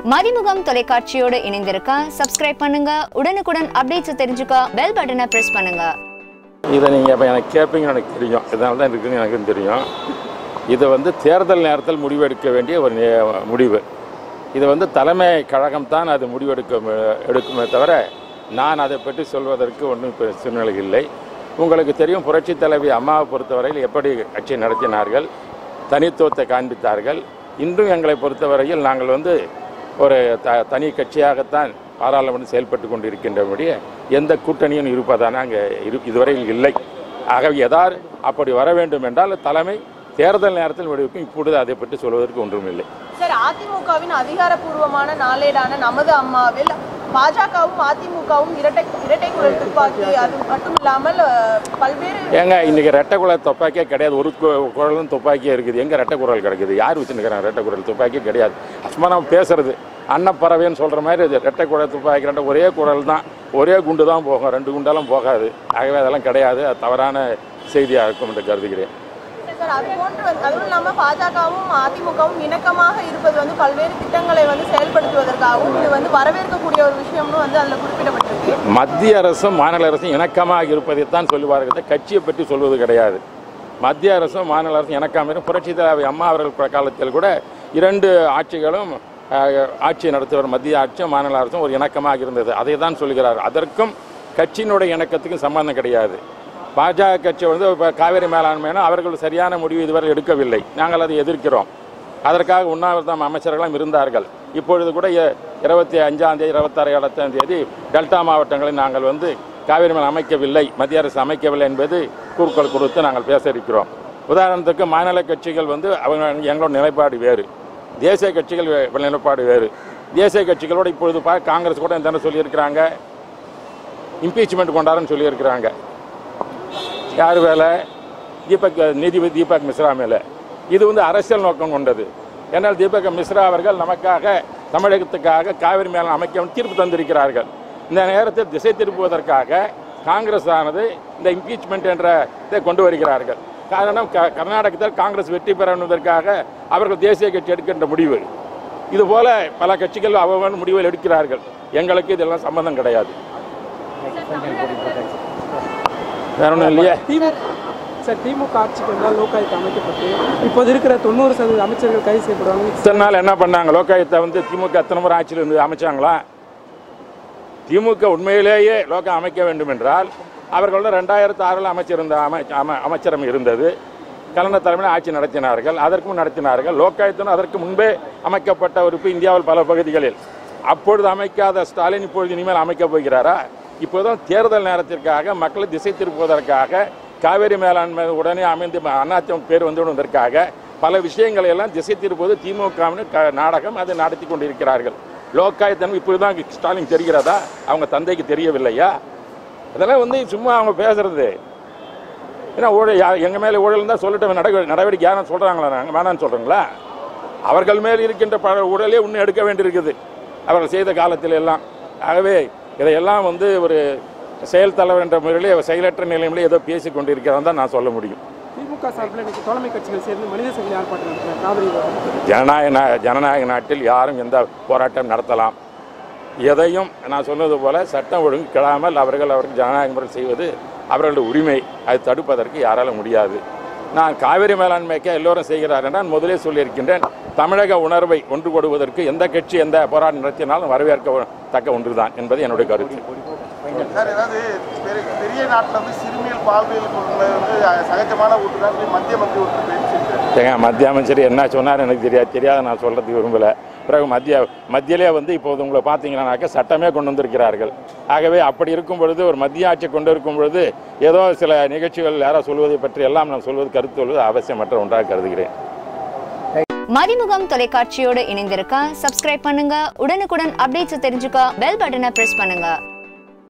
மதிமுகம் தொலைக்காட்சியோடு இணைந்திருக்க சப்ஸ்கிரைப் பண்ணுங்க உடனுக்குடன் அப்டேட்ஸ் தெரிஞ்சுக்க பெல் பட்டனை பிரஸ் பண்ணுங்க இதை நீங்கள் இப்போ எனக்கு கேட்பீங்கன்னு எனக்கு தெரியும் இதனால தான் இருக்குன்னு எனக்கும் தெரியும் இது வந்து தேர்தல் நேரத்தில் முடிவெடுக்க வேண்டிய ஒரு நே- முடிவு இது வந்து தலைமை கழகம் தான் அது முடிவெடுக்க எடுக்குமே தவிர நான் அதை பற்றி சொல்வதற்கு ஒன்றும் இப்போ சூழ்நிலை இல்லை உங்களுக்கு தெரியும் புரட்சித் தலைவி அம்மாவை பொறுத்தவரையில் எப்படி கட்சி நடத்தினார்கள் தனித்துவத்தை காண்பித்தார்கள் இன்றும் எங்களை பொறுத்தவரையில் நாங்கள் வந்து ஒரு த தனி கட்சியாகத்தான் பாராளுமன்றம் செயல்பட்டு கொண்டிருக்கின்றபடிய எந்த கூட்டணியும் இருப்பதான அங்கே இரு இதுவரையில் இல்லை ஆகவே எதார் அப்படி வர வேண்டும் என்றால் தலைமை தேர்தல் நேரத்தில் முடிவுக்கும் இப்பொழுது அதை பற்றி சொல்வதற்கு ஒன்றும் இல்லை சார் அதிமுகவின் அதிகாரப்பூர்வமான நாளேடான நமது அம்மாவில் பாஜகவும் அதிமுகவும் இரட்டை இரட்டை குரல் துப்பாக்கி அது மட்டும் இல்லாமல் அஹ், பல்வேறு ஏங்க இன்னைக்கு ரெட்டை குரல் துப்பாக்கியே கிடையாது ஒரு கு- குரலும் துப்பாக்கியே இருக்குது எங்க ரெட்டை குரல் கிடைக்குது யார் வச்சுருக்கிறாங்க ரெட்டை குரல் துப்பாக்கியே கிடையாது சும்மா நம்ம பேசுறது அன்னப்பறவைன்னு சொல்ற மாதிரி இது ரெட்டை குரல் துப்பாக்கி ரெட்டை ஒரே குரல் தான் ஒரே குண்டு தான் போகும் ரெண்டு குண்டெல்லாம் போகாது ஆகவே அதெல்லாம் கிடையாது அது தவறான செய்தியாக இருக்கும் என்று கருதுகிறேன் சார் அது போன்று வந்து அதுவும் இல்லாமல் பாஜகவும் அதிமுகவும் இணக்கமாக இருப்பது வந்து பல்வேறு திட்டங்களை வந்து செயல்படுத்துவதற்காகவும் இது வந்து வரவேற்கக்கூடிய ஒரு விஷயம்னு வந்து அதில் குறிப்பிடப்பட்டிருக்கு மத்திய அரசும் மாநில அரசும் இணக்கமாக இருப்பதைத்தான் சொல்லுவார்கள் கட்சியை பற்றி சொல்வது கிடையாது மத்திய அரசும் மாநில அரசும் இணக்கமாக புரட்சி தலைவி அம்மா அவர்கள் காலத்தில் கூட இரண்டு ஆட்சிகளும் அஹ், ஆட்சி நடத்துவர் மத்திய ஆட்சியும் மாநில அரசும் ஒரு இணக்கமாக இருந்தது அதை தான் சொல்கிறார் அதற்கும் கட்சியினுடைய இணக்கத்துக்கும் சம்பந்தம் கிடையாது பாஜக கட்சி வந்து இப்போ காவேரி மேலாண்மைனா அவர்கள் சரியான முடிவு இதுவரை எடுக்கவில்லை நாங்கள் அதை எதிர்க்கிறோம் அதற்காக உண்ணாவிரதம் அமைச்சர்களும் இருந்தார்கள் இப்பொழுது கூட இ- இருபத்தி அஞ்சாம் தேதி இருபத்தாறு இருபத்தாம் தேதி டெல்டா மாவட்டங்களில் நாங்கள் வந்து காவிரி மேல் அமைக்கவில்லை மத்திய அரசு அமைக்கவில்லை என்பது கூறுக்கள் கொடுத்து நாங்கள் பேச இருக்கிறோம் உதாரணத்துக்கு மாநில கட்சிகள் வந்து அவங்க எங்களோட நிலைப்பாடு வேறு தேசிய கட்சிகள் வே- நிலைப்பாடு வேறு தேசிய கட்சிகளோட இப்பொழுது பா காங்கிரஸ் கூட என்ன சொல்லியிருக்கிறாங்க இம்பீச்மெண்ட் கொண்டாருன்னு சொல்லியிருக்கிறாங்க யார் வேலை தீபக் நீதிபதி தீபக் மிஸ்ரா மேலே இது வந்து அரசியல் நோக்கம் கொண்டது ஏன்னால் தீபக் மிஸ்ரா அவர்கள் நமக்காக தமிழகத்துக்காக காவிரி மேலே அமைக்க தீர்ப்பு தந்திருக்கிறார்கள் இந்த நேரத்தில் திசை திருப்புவதற்காக காங்கிரஸ் ஆனது இந்த இம்பீச்மெண்ட் என்ற இதை கொண்டு வருகிறார்கள் காரணம் க கர்நாடகத்தில் காங்கிரஸ் வெற்றி பெறுவதற்காக அவர்கள் தேசிய கட்சி எடுக்கின்ற முடிவு இதுபோல பல கட்சிகள் அவர்கள் முடிவுகள் எடுக்கிறார்கள் எங்களுக்கு இதெல்லாம் சம்பந்தம் கிடையாது வேற ஒன்றும் இல்லையே திமுக சார் திமுக ஆட்சிக்கு வந்தால் லோக்காயுத்தம் அமைக்கப்பட்டு இப்போது இருக்கிற தொண்ணூறு சதவீத அமைச்சர்கள் கைது செய்யப்படுவாங்க இத்தனை நாள் என்ன பண்ணாங்க லோகாயுத்தத்தை வந்து திமுக எத்தனை முறை ஆட்சியில் இருந்து அமைச்சாங்களா திமுக உண்மையிலேயே லோகம் அமைக்க வேண்டும் என்றால் அவர்களோட ரெண்டாயிரத்து ஆறில் அமைச்சிருந்த அமை அம- அமைச்சரம் இருந்தது கலைஞர் தலைமையில் ஆட்சி நடத்தினார்கள் அதற்கு முன் நடத்தினார்கள் லோகாயுத்தம் அதற்கு முன்பே அமைக்கப்பட்ட உறுப்பு இந்தியாவில் பல பகுதிகளில் அப்பொழுது அமைக்காத ஸ்டாலின் இப்பொழுது இனிமேல் அமைக்கப் போகிறாரா இப்போதும் தேர்தல் நேரத்திற்காக மக்களை திசை திருப்புவதற்காக காவேரி மேலாண்மை உடனே அமைந்து அதிமுக பேர் வந்துவிடுவதற்காக பல விஷயங்களை எல்லாம் திசை திருப்புவது திமுகவின் க நாடகம் அதை நடத்தி கொண்டிருக்கிறார்கள் லோக்காயத்தனம் இப்படிதான் ஸ்டாலின் தெரிகிறதா அவங்க தந்தைக்கு தெரியவில்லையா அதெல்லாம் வந்து சும்மா அவங்க பேசுறது ஏன்னா ஊழல் யா- எங்க மேலே ஊழல் தான் சொல்லிட்டு நடவடிக்கை நடவடிக்கை யாரும் சொல்றாங்களா நாங்கள் வேணான்னு சொல்றீங்களா அவர்கள் மேல் இருக்கின்ற பல ஊழலே இன்னும் எடுக்க வேண்டியிருக்குது அவர்கள் செய்த காலத்தில் எல்லாம் ஆகவே இதையெல்லாம் வந்து ஒரு செயல் தலைவர் என்ற முறையிலே செயலற்ற நிலையிலே ஏதோ பேசி கொண்டிருக்கிறதான் தான் நான் சொல்ல முடியும் திமுக சார்பில் இன்னைக்கு தோழமை கட்சிகள் சேர்ந்து மனித சங்கிலி ஆர்ப்பாட்டம் நடத்துகிறார் காவிரி விவகாரம். ஜனநாயக நா- ஜனநாயக நாட்டில் யாரும் எந்த போராட்டம் நடத்தலாம் எதையும் நான் சொன்னது போல சட்டம் ஒழுங்கு கிடாமல் அவர்கள் அவர்கள் ஜனநாயக முறை செய்வது அவர்களுடைய உரிமை அதை தடுப்பதற்கு யாராலும் முடியாது நான் காவிரி மேலாண்மைக்கு எல்லோரும் செய்கிறார்கள் நான் முதலே சொல்லியிருக்கின்றேன் தமிழக உணர்வை ஒன்று கொடுவதற்கு எந்த கட்சி எந்த போராட்டம் நடத்தினாலும் வரவேற்க தக்க ஒன்றுதான் என்பது என்னுடைய கருத்து சார் ஏதாவது பெரிய பெரிய நாட்டில் வந்து சிறுமியல் பால்வியல் கொள்கை வந்து அஹ், சகஜமான ஒன்று தான் சொல்லி மத்திய மந்திரி ஒருத்தர் பேசியிருக்காரு ஏங்க மத்திய அமைச்சர் என்ன சொன்னார் எனக்கு தெரியாது தெரியாத நான் சொல்கிறதுக்கு விரும்பலை பிறகு மத்திய மத்தியிலே வந்து இப்போது உங்களை பார்த்தீங்கன்னாக்க சட்டமே கொண்டு வந்திருக்கிறார்கள் ஆகவே அப்படி இருக்கும் பொழுது ஒரு மத்திய ஆட்சி கொண்டு இருக்கும் பொழுது ஏதோ சில நிகழ்ச்சிகள் யாரோ சொல்வதை பற்றி எல்லாம் நான் சொல்வது கருத்து சொல்வது அவசியமற்ற ஒன்றாக கருதுகிறேன் மதிமுகம் தொலைக்காட்சியோடு இணைந்திருக்க சப்ஸ்கிரைப் பண்ணுங்க உடனுக்குடன் அப்டேட்ஸ் தெரிஞ்சுக்க பெல் பட்டனை பிரஸ் பண்ணுங்க